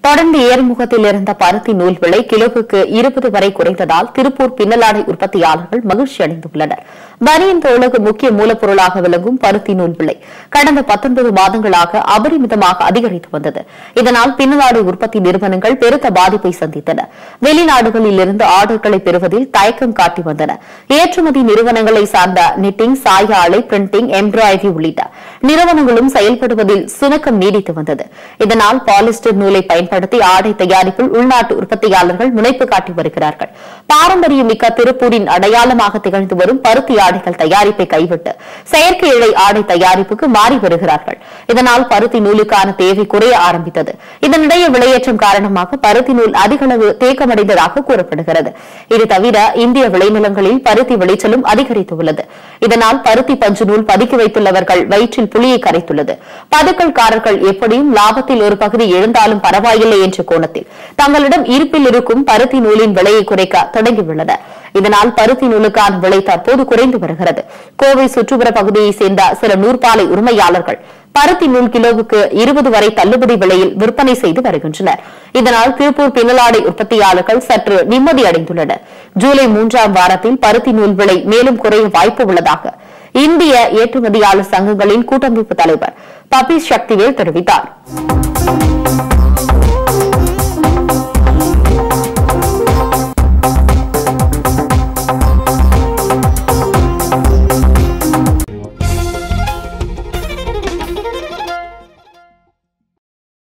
தொடர்ந்து ஏர்முகத்தில் இருந்த பருத்தி நூல் விலை கிலோவுக்கு இருபது வரை குறைந்ததால் திருப்பூர் பின்னலாடை உற்பத்தியாளர்கள் மகிழ்ச்சி அடைந்துள்ளனர் பனியன் தொழிலுக்கு முக்கிய மூலப்பொருளாக விளங்கும் பருத்தி நூல் விலை கடந்த 19 மாதங்களாக அபரிமிதமாக அதிகரித்து வந்தது இதனால் பின்னலாடை உற்பத்தி நிறுவனங்கள் பெருத்த பாதிப்பை சந்தித்தன வெளிநாடுகளில் இருந்து ஆர்டர்களை பெறுவதில் தயக்கம் காட்டி வந்தன ஏற்றுமதி நிறுவனங்களை சார்ந்த நிட்டிங் சாய ஆலை பிரிண்டிங் எம்ப்ராய்டரி உள்ளிட்ட நிறுவனங்களும் செயல்படுவதில் சுணக்கம் நீடித்து வந்தது இதனால் பாலிஸ்டர் நூலை பயன்படுத்தி ஆடை தயாரிப்பில் உள்நாட்டு உற்பத்தியாளர்கள் முனைப்பு காட்டி வருகிறார்கள் பாரம்பரியமிக்க திருப்பூரின் அடையாளமாக திகழ்ந்து வரும் பருத்தி ஆடைகள் தயாரிப்பை கைவிட்டு செயற்கை இழை ஆடை தயாரிப்புக்கு மாறி வருகிறார்கள் இதனால் பருத்தி நூலுக்கான தேவை குறைய ஆரம்பித்தது இதனிடையே விலையேற்றம் காரணமாக பருத்தி நூல் அதிகளவு தேக்கமடைந்ததாக கூறப்படுகிறது இது தவிர இந்திய விளைநிலங்களில் பருத்தி விளைச்சலும் அதிகரித்துள்ளது இதனால் பருத்தி பஞ்சு நூல் பதுக்கி வைத்துள்ளவர்கள் வயிற்றில் புளியை கரைத்துள்ளது பதுக்கல்காரர்கள் எப்படியும் லாபத்தில் ஒரு பகுதி எழுந்தாலும் பரவாயில்லை என்ற கோணத்தில் தங்களிடம் இருப்பில் இருக்கும் பருத்தி நூலின் விலையை குறைக்க தொடங்கியுள்ளனர் இதனால் பருத்தி நூலுக்கான விலை தற்போது குறைந்து வருகிறது கோவை சுற்றுப்புற பகுதியைச் சேர்ந்த சில நூற்பாலை உரிமையாளர்கள் பருத்தி நூல் கிலோவுக்கு இருபது வரை தள்ளுபடி விலையில் விற்பனை செய்து வருகின்றனர் இதனால் திருப்பூர் பின்னலாடை உற்பத்தியாளர்கள் சற்று நிம்மதி அடைந்துள்ளனர் ஜூலை மூன்றாம் வாரத்தில் பருத்தி நூல் விலை மேலும் குறைய வாய்ப்பு உள்ளதாக இந்திய ஏற்றுமதியாளர் சங்கங்களின் கூட்டமைப்பு தலைவர் பபீஸ் சக்திவேல் தெரிவித்தார்